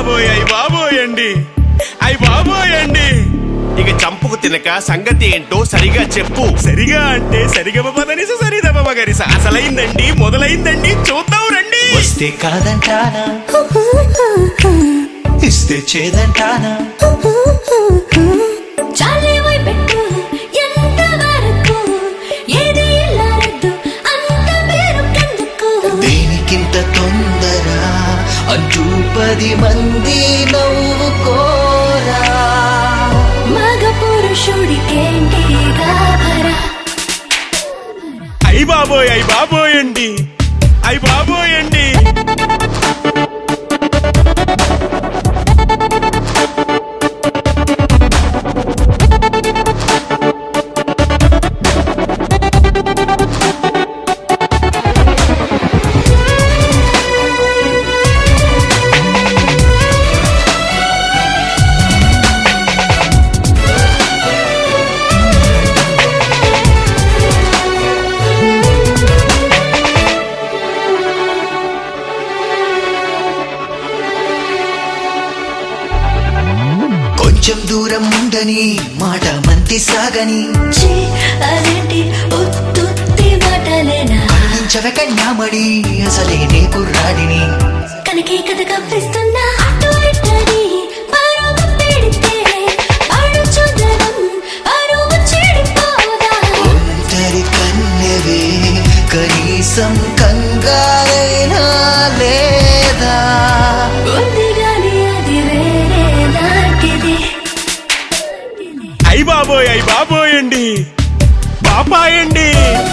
బాబోయ్ అయ్ బాబోయండి అయ్ బాబోయండి ఇక చంపుకు తినక సంగతి ఏంటో సరిగా చెప్పు సరిగా అంటే సరిగమ పదనిస సరిదమ గరిస అసలైందండి మొదలైందండి చూద్దాం రండి వస్తే కాదంటానా ఇస్తే చేదంటానా చాలే వై పెట్టు ఎంత వరకు ఏది ఇల్లారద్దు అంత పేరు కెందుకు దేనికింత తొందర అంటూ పది మంది నవ్వుకోరా మగ పురుషుడికేంటి గాభరా అయ్ బాబోయ్ అయ్ బాబోయండి అయ్ బాబోయండి కొంచెం దూరం ఉండని మాట మంతి సాగని ఛీ, అదేంటి ఉత్తుత్తి మాటలేనా అందించవ కన్యామణి అసలే నీ కుర్రాడిని కనకే కథ కవ్విస్తున్నా అటు ఇట్టని పరుగు పెడితే అడు చూదరం అరువు చెడిపోదా ఒంటరి కన్నెవే కనీసం కంగారైనా లేదా ఉంది గాని అది వేరే నాటిది అయ్ బాబోయ్ అయ్ బాబోయండి బాపాయండి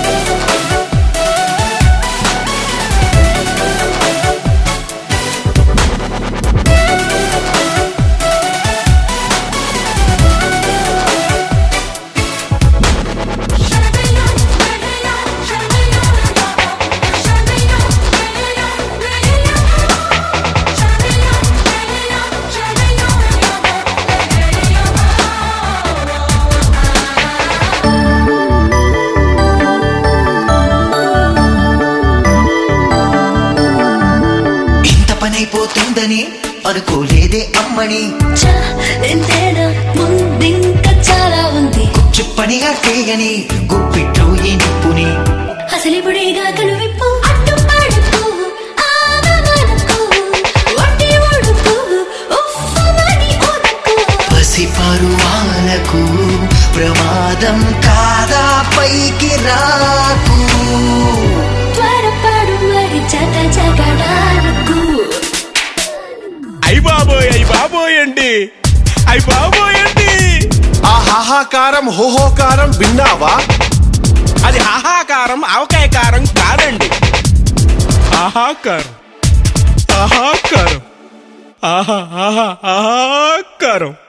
ఇంత పనైపోతుందని అనుకోలేదే అమ్మని చా ఎంతేనా ముందింకా చాలా ఉంది చెప్పనిగా చేయని గుప్పిట్లో ఈ నిప్పుని అసలిపుడిగా కనువిప్పు అడ్డుపడుకు ఆగమనకు వడ్డీ ఒడుకు ఉఫ్ఫమని ఉదకు పసిపరువాలకు ప్రమాదం కాదా పైకి రాకు త్వరపడు మరి జగ జగడాలకు అయ్ బాబోయ్ అయ్ బాబోయండి అయ్ బాబోయండి ఆ హాహాకారం హోహోకారం విన్నావా అది హాహాకారం ఆవకాయకారం కాదండి ఆహాకారం ఆహాకారం ఆహా ఆహా ఆహాకారం